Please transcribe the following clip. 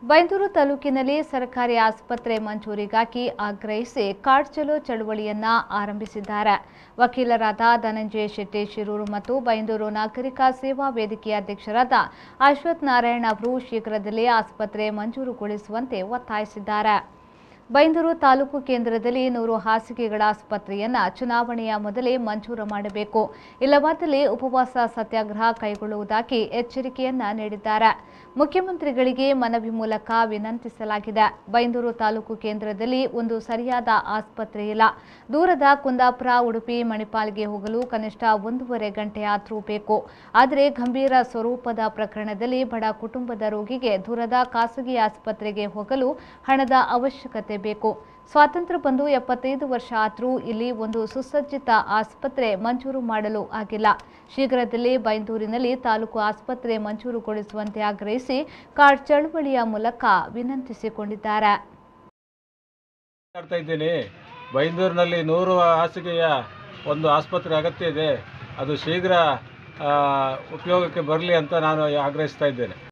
ಬೈಂದೂರು ತಾಲೂಕಿನಲ್ಲಿ ಸರ್ಕಾರಿ ಆಸ್ಪತ್ರೆ ಮಂಜೂರಿಗಾಗಿ ಆಗ್ರಹಿಸಿ ಕಾರ್ಡ್ ಚಲೋ ಚಳುವಳಿಯನ್ನ ಆರಂಭಿಸಿದ್ದಾರೆ ವಕೀಲರಾದ ಧನಂಜಯ ಶೆಟ್ಟಿ ಶಿರೂರು ಮತ್ತು ಬೈಂದೂರು ನಾಗರಿಕ ಸೇವಾ ವೇದಿಕೆಯ ಅಧ್ಯಕ್ಷರಾದ ಅಶ್ವಥ್ ನಾರಾಯಣ್ ಅವರು ಶೀಘ್ರದಲ್ಲೇ ಆಸ್ಪತ್ರೆ ಮಂಜೂರುಗೊಳಿಸುವಂತೆ ಒತ್ತಾಯಿಸಿದ್ದಾರೆ ಬೈಂದೂರು ತಾಲೂಕು ಕೇಂದ್ರದಲ್ಲಿ ನೂರು ಹಾಸಿಗೆಗಳ ಆಸ್ಪತ್ರೆಯನ್ನ ಚುನಾವಣೆಯ ಮೊದಲೇ ಮಂಜೂರು ಮಾಡಬೇಕು ಇಲ್ಲವಾದಲ್ಲಿ ಉಪವಾಸ ಸತ್ಯಾಗ್ರಹ ಕೈಗೊಳ್ಳುವುದಾಗಿ ಎಚ್ಚರಿಕೆಯನ್ನ ನೀಡಿದ್ದಾರೆ ಮುಖ್ಯಮಂತ್ರಿಗಳಿಗೆ ಮನವಿ ಮೂಲಕ ವಿನಂತಿಸಲಾಗಿದೆ ಬೈಂದೂರು ತಾಲೂಕು ಕೇಂದ್ರದಲ್ಲಿ ಒಂದು ಸರಿಯಾದ ಆಸ್ಪತ್ರೆ ಇಲ್ಲ ದೂರದ ಕುಂದಾಪುರ ಉಡುಪಿ ಮಣಿಪಾಲ್ಗೆ ಹೋಗಲು ಕನಿಷ್ಠ ಒಂದೂವರೆ ಗಂಟೆ ಆದರೂ ಬೇಕು ಆದರೆ ಗಂಭೀರ ಸ್ವರೂಪದ ಪ್ರಕರಣದಲ್ಲಿ ಬಡ ಕುಟುಂಬದ ರೋಗಿಗೆ ದೂರದ ಖಾಸಗಿ ಆಸ್ಪತ್ರೆಗೆ ಹೋಗಲು ಹಣದ ಅವಶ್ಯಕತೆ ಬೇಕು ಸ್ವಾತಂತ್ರ್ಯ ಬಂದು ಎಪ್ಪತ್ತೈದು ವರ್ಷ ಆದರೂ ಇಲ್ಲಿ ಒಂದು ಸುಸಜ್ಜಿತ ಆಸ್ಪತ್ರೆ ಮಂಜೂರು ಮಾಡಲು ಆಗಿಲ್ಲ ಶೀಘ್ರದಲ್ಲೇ ಬೈಂದೂರಿನಲ್ಲಿ ತಾಲೂಕು ಆಸ್ಪತ್ರೆ ಮಂಜೂರುಗೊಳಿಸುವಂತೆ ಆಗ್ರಹಿಸಿ ಕಾರ್ಡ್ ಚಳವಳಿಯ ಮೂಲಕ ವಿನಂತಿಸಿಕೊಂಡಿದ್ದಾರೆ ಮಾತಾಡ್ತಾ ಇದ್ದೀನಿ ಬೈಂದೂರಿನಲ್ಲಿ ನೂರು ಹಾಸಿಗೆಯ ಒಂದು ಆಸ್ಪತ್ರೆ ಅಗತ್ಯ ಇದೆ ಅದು ಶೀಘ್ರ ಆ, ಉಪಯೋಗಕ್ಕೆ ಬರಲಿ ಅಂತ ನಾನು ಆಗ್ರಹಿಸ್ತಾ ಇದ್ದೇನೆ